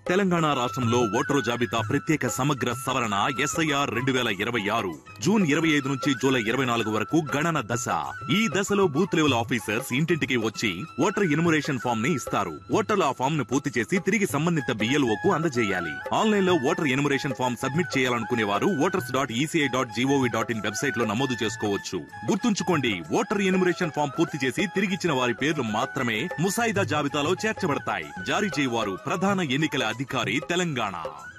తెలంగాణ రాష్ట్రంలో ఓటరు జాబితా ప్రత్యేక సమగ్ర సవరణ ఎస్ఐఆర్ రెండు వేల ఇరవై ఆరు జూన్ ఇరవై ఐదు నుంచి జూలై ఇరవై నాలుగు వరకు గణన దశ ఈ దశలో బూత్ లెవెల్ ఆఫీసర్స్ ఇంటింటికి వచ్చి ఓటర్ ఇనుమరేషన్ ఫామ్ ని ఇస్తారు ఓటర్లు ఆ ఫామ్ ను పూర్తి చేసి తిరిగి సంబంధిత బిఎల్ఓ కు అందజేయాలి ఆన్లైన్ లో ఓటర్ ఎనుమరేషన్ ఫామ్ సబ్మిట్ చేయాలనుకునే వారు voters dot ECI dot GOV dot in website లో నమోదు చేసుకోవచ్చు గుర్తుంచుకోండి ఓటర్ ఎనుమరేషన్ ఫామ్ పూర్తి చేసి తిరిగిచ్చిన వారి పేర్లు మాత్రమే ముసాయిదా జాబితాలో చేర్చబడతాయి జారీ చేయవారు ప్రధాన ఎన్నికల అధికారి తెలంగాణ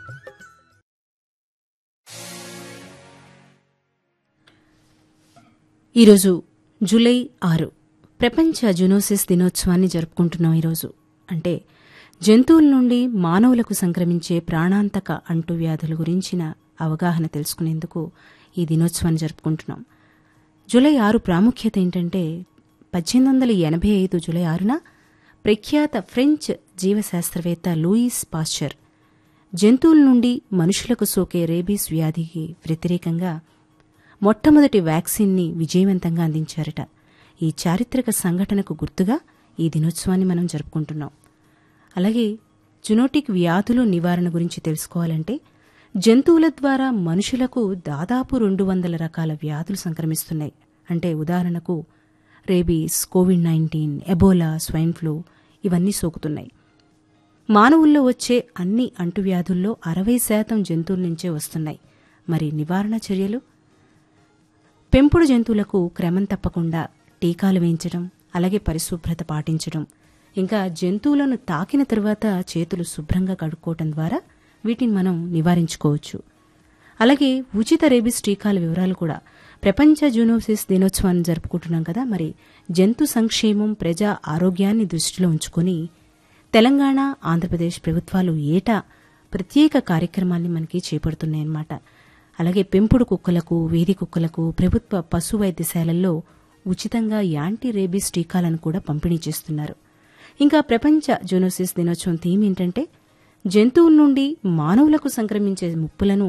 ఈరోజు జూలై ఆరు ప్రపంచ జునోసిస్ దినోత్సవాన్ని జరుపుకుంటున్నాం ఈరోజు అంటే జంతువుల నుండి మానవులకు సంక్రమించే ప్రాణాంతక అంటువ్యాధుల గురించిన అవగాహన తెలుసుకునేందుకు ఈ దినోత్సవాన్ని జరుపుకుంటున్నాం జూలై ఆరు ప్రాముఖ్యత ఏంటంటే పద్దెనిమిది వందల ఎనభై ఐదు జూలై ఆరున ప్రఖ్యాత ఫ్రెంచ్ జీవశాస్త్రవేత్త లూయిస్ పాశ్చర్ జంతువుల నుండి మనుషులకు సోకే రేబీస్ వ్యాధికి వ్యతిరేకంగా మొట్టమొదటి వ్యాక్సిన్ని విజయవంతంగా అందించారట ఈ చారిత్రక సంఘటనకు గుర్తుగా ఈ దినోత్సవాన్ని మనం జరుపుకుంటున్నాం అలాగే జునోటిక్ వ్యాధుల నివారణ గురించి తెలుసుకోవాలంటే జంతువుల ద్వారా మనుషులకు దాదాపు రెండు వందల రకాల వ్యాధులు సంక్రమిస్తున్నాయి అంటే ఉదాహరణకు rabies COVID nineteen Ebola swine flu ఇవన్నీ సోకుతున్నాయి మానవుల్లో వచ్చే అన్ని అంటువ్యాధుల్లో అరవై శాతం జంతువుల నుంచే వస్తున్నాయి మరి నివారణ చర్యలు పెంపుడు జంతువులకు క్రమం తప్పకుండా టీకాలు వేయించడం అలాగే పరిశుభ్రత పాటించడం ఇంకా జంతువులను తాకిన తరువాత చేతులు శుభ్రంగా కడుక్కోవటం ద్వారా వీటిని మనం నివారించుకోవచ్చు అలాగే ఉచిత రేబిస్ టీకాల వివరాలు కూడా ప్రపంచ జూనోసిస్ దినోత్సవాన్ని జరుపుకుంటున్నాం కదా మరి జంతు సంక్షేమం ప్రజా ఆరోగ్యాన్ని దృష్టిలో ఉంచుకొని తెలంగాణ ఆంధ్రప్రదేశ్ ప్రభుత్వాలు ఏటా ప్రత్యేక కార్యక్రమాన్ని మనకి చేపడుతున్నాయన్నమాట అలాగే పెంపుడు కుక్కలకు వీధి కుక్కలకు ప్రభుత్వ పశు వైద్యశాలల్లో ఉచితంగా యాంటీ రేబీస్ టీకాలను కూడా పంపిణీ చేస్తున్నారు ఇంకా ప్రపంచ జూనోసిస్ దినోత్సవం థీమ్ ఏంటంటే జంతువుల నుండి మానవులకు సంక్రమించే ముప్పులను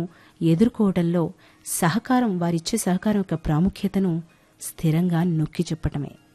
ఎదుర్కోవడంలో సహకారం వారిచ్చే సహకారం యొక్క ప్రాముఖ్యతను స్థిరంగా నొక్కి చెప్పటమే